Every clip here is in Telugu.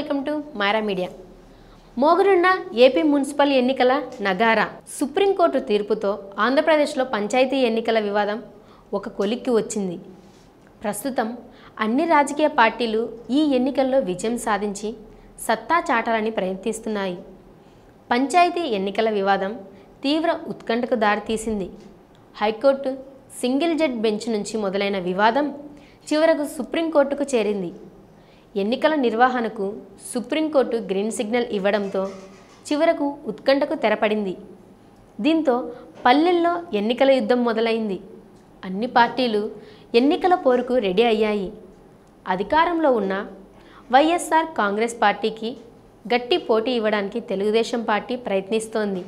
వెల్కమ్ టు మైరా మీడియా మోగనున్న ఏపీ మున్సిపల్ ఎన్నికల నగారా సుప్రీంకోర్టు తీర్పుతో ఆంధ్రప్రదేశ్లో పంచాయతీ ఎన్నికల వివాదం ఒక కొలిక్కి వచ్చింది ప్రస్తుతం అన్ని రాజకీయ పార్టీలు ఈ ఎన్నికల్లో విజయం సాధించి సత్తా చాటాలని ప్రయత్నిస్తున్నాయి పంచాయతీ ఎన్నికల వివాదం తీవ్ర ఉత్కంఠకు దారితీసింది హైకోర్టు సింగిల్ జడ్ బెంచ్ నుంచి మొదలైన వివాదం చివరకు సుప్రీంకోర్టుకు చేరింది ఎన్నికల నిర్వహణకు సుప్రీంకోర్టు గ్రీన్ సిగ్నల్ ఇవ్వడంతో చివరకు ఉత్కంఠకు తెరపడింది దీంతో పల్లెల్లో ఎన్నికల యుద్ధం మొదలైంది అన్ని పార్టీలు ఎన్నికల పోరుకు రెడీ అయ్యాయి అధికారంలో ఉన్న వైఎస్ఆర్ కాంగ్రెస్ పార్టీకి గట్టి పోటీ ఇవ్వడానికి తెలుగుదేశం పార్టీ ప్రయత్నిస్తోంది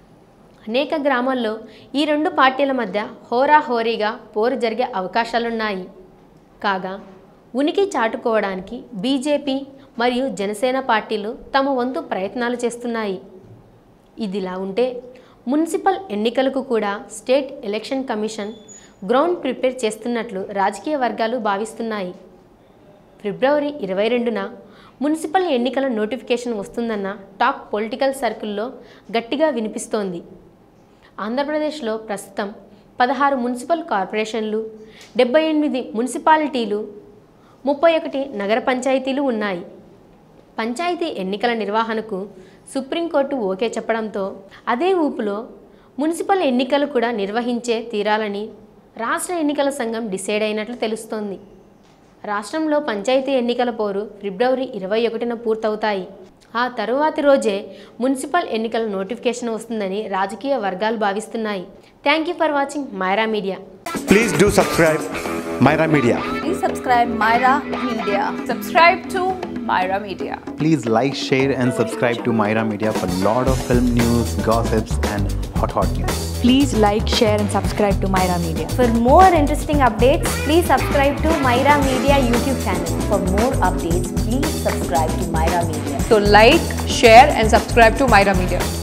అనేక గ్రామాల్లో ఈ రెండు పార్టీల మధ్య హోరాహోరీగా పోరు జరిగే అవకాశాలున్నాయి కాగా ఉనికి చాటుకోవడానికి బీజేపీ మరియు జనసేన పార్టీలు తమ వంతు ప్రయత్నాలు చేస్తున్నాయి ఇదిలా ఉంటే మున్సిపల్ ఎన్నికలకు కూడా state election commission ground prepare చేస్తున్నట్లు రాజకీయ వర్గాలు భావిస్తున్నాయి ఫిబ్రవరి ఇరవై రెండున మున్సిపల్ ఎన్నికల నోటిఫికేషన్ వస్తుందన్న టాక్ పొలిటికల్ సర్కిల్లో గట్టిగా వినిపిస్తోంది ఆంధ్రప్రదేశ్లో ప్రస్తుతం పదహారు మున్సిపల్ కార్పొరేషన్లు డెబ్బై ఎనిమిది మున్సిపాలిటీలు ముప్పై ఒకటి నగర పంచాయతీలు ఉన్నాయి పంచాయతీ ఎన్నికల నిర్వహణకు సుప్రీంకోర్టు ఓకే చెప్పడంతో అదే ఊపులో మున్సిపల్ ఎన్నికలు కూడా నిర్వహించే తీరాలని రాష్ట్ర ఎన్నికల సంఘం డిసైడ్ అయినట్లు తెలుస్తోంది రాష్ట్రంలో పంచాయతీ ఎన్నికల పోరు ఫిబ్రవరి ఇరవై ఒకటిన పూర్తవుతాయి ఆ తరువాతి రోజే మున్సిపల్ ఎన్నికల నోటిఫికేషన్ వస్తుందని రాజకీయ వర్గాలు భావిస్తున్నాయి thank you for watching Myra media Please do subscribe Myra Media. Please subscribe Myra Media. Subscribe to Myra Media. Please like, share, and subscribe to Myra Media for lot of film news, gossips, and hot hot news. Please like, share, and subscribe to Myra Media. For more interesting updates, please subscribe to Myra Media YouTube channel. For more updates, please subscribe to Myra Media. So like, share and subscribe to Myra Media.